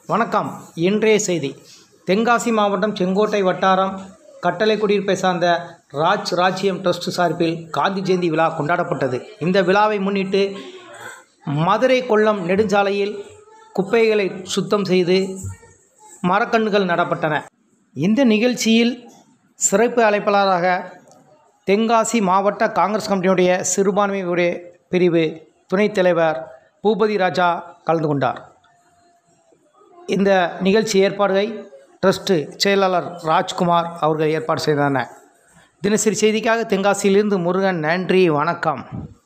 வணக்கம் இன்றைய செய்தி தென்காசி மாவட்டம் செங்கோட்டை வட்டாரம் கட்டளை குடியிருப்பை சார்ந்த ராஜ் ராஜ்யம் ட்ரஸ்ட் சார்பில் காந்தி ஜெயந்தி விழா கொண்டாடப்பட்டது இந்த விழாவை முன்னிட்டு மதுரை கொல்லம் நெடுஞ்சாலையில் குப்பைகளை சுத்தம் செய்து மரக்கன்றுகள் நடப்பட்டன இந்த நிகழ்ச்சியில் சிறப்பு அழைப்பாளராக தென்காசி மாவட்ட காங்கிரஸ் கமிட்டியினுடைய சிறுபான்மை உடைய பிரிவு துணைத் தலைவர் பூபதி ராஜா கலந்து கொண்டார் இந்த நிகழ்ச்சி ஏற்பாடுகளை ட்ரஸ்ட்டு செயலாளர் ராஜ்குமார் அவர்கள் ஏற்பாடு செய்தனர் தினசரி செய்திக்காக தென்காசியிலிருந்து முருகன் நன்றி வணக்கம்